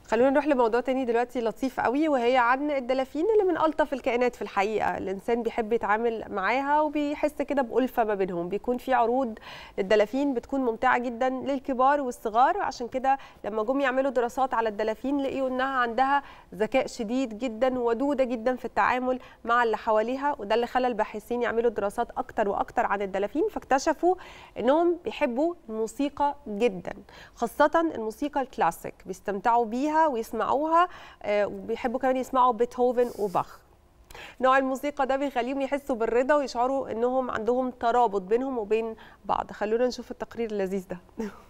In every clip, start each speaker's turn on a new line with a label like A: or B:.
A: خلونا نروح لموضوع تاني دلوقتي لطيف قوي وهي عن الدلافين اللي من ألطف الكائنات في الحقيقة الإنسان بيحب يتعامل معاها وبيحس كده بألفة ما بينهم بيكون في عروض للدلافين بتكون ممتعة جدا للكبار والصغار عشان كده لما جم يعملوا دراسات على الدلافين لقيوا إنها عندها ذكاء شديد جدا وودودة جدا في التعامل مع اللي حواليها وده اللي خلى الباحثين يعملوا دراسات أكتر وأكتر عن الدلافين فاكتشفوا إنهم بيحبوا الموسيقى جدا خاصة الموسيقى الكلاسيك بيستمتعوا بيها ويسمعوها وبيحبوا كمان يسمعوا بيتهوفن وباخ نوع الموسيقى ده بيخليهم يحسوا بالرضا ويشعروا انهم عندهم ترابط بينهم وبين بعض خلونا نشوف التقرير اللذيذ ده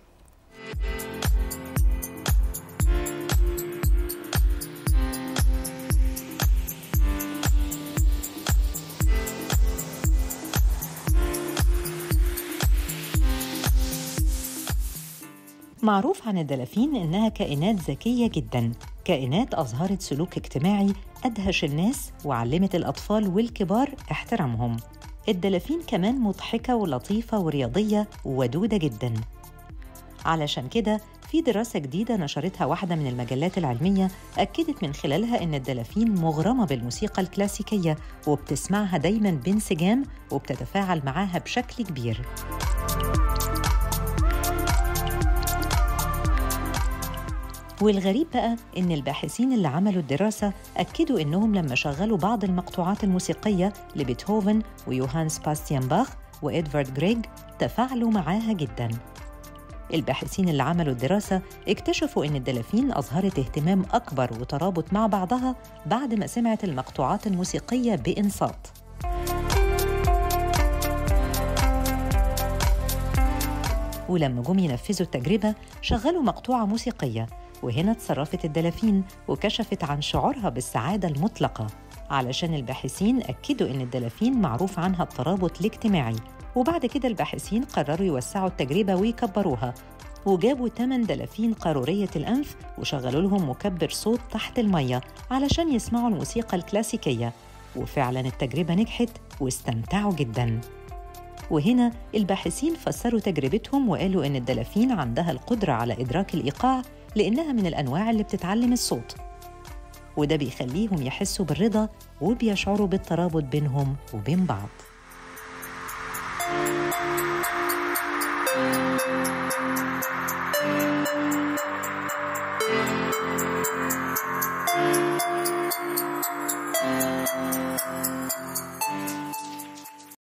B: معروف عن الدلافين إنها كائنات ذكية جدا كائنات أظهرت سلوك اجتماعي أدهش الناس وعلمت الأطفال والكبار احترامهم الدلافين كمان مضحكة ولطيفة ورياضية وودودة جدا علشان كده في دراسة جديدة نشرتها واحدة من المجلات العلمية أكدت من خلالها إن الدلافين مغرمة بالموسيقى الكلاسيكية وبتسمعها دايماً بانسجام وبتتفاعل معاها بشكل كبير والغريب بقى إن الباحثين اللي عملوا الدراسة أكدوا إنهم لما شغلوا بعض المقطوعات الموسيقية لبيتهوفن ويوهان سباستيان باخ وإدوارد جريج تفاعلوا معاها جداً الباحثين اللي عملوا الدراسة اكتشفوا إن الدلافين أظهرت اهتمام أكبر وترابط مع بعضها بعد ما سمعت المقطوعات الموسيقية بإنصات ولما جم ينفذوا التجربة شغلوا مقطوعة موسيقية وهنا اتصرفت الدلافين وكشفت عن شعورها بالسعادة المطلقة علشان الباحثين أكدوا إن الدلافين معروف عنها الترابط الاجتماعي وبعد كده الباحثين قرروا يوسعوا التجربة ويكبروها وجابوا 8 دلافين قارورية الأنف وشغلوا لهم مكبر صوت تحت المية علشان يسمعوا الموسيقى الكلاسيكية وفعلا التجربة نجحت واستمتعوا جداً وهنا الباحثين فسروا تجربتهم وقالوا إن الدلافين عندها القدرة على إدراك الإيقاع لأنها من الأنواع اللي بتتعلم الصوت وده بيخليهم يحسوا بالرضا وبيشعروا بالترابط بينهم وبين بعض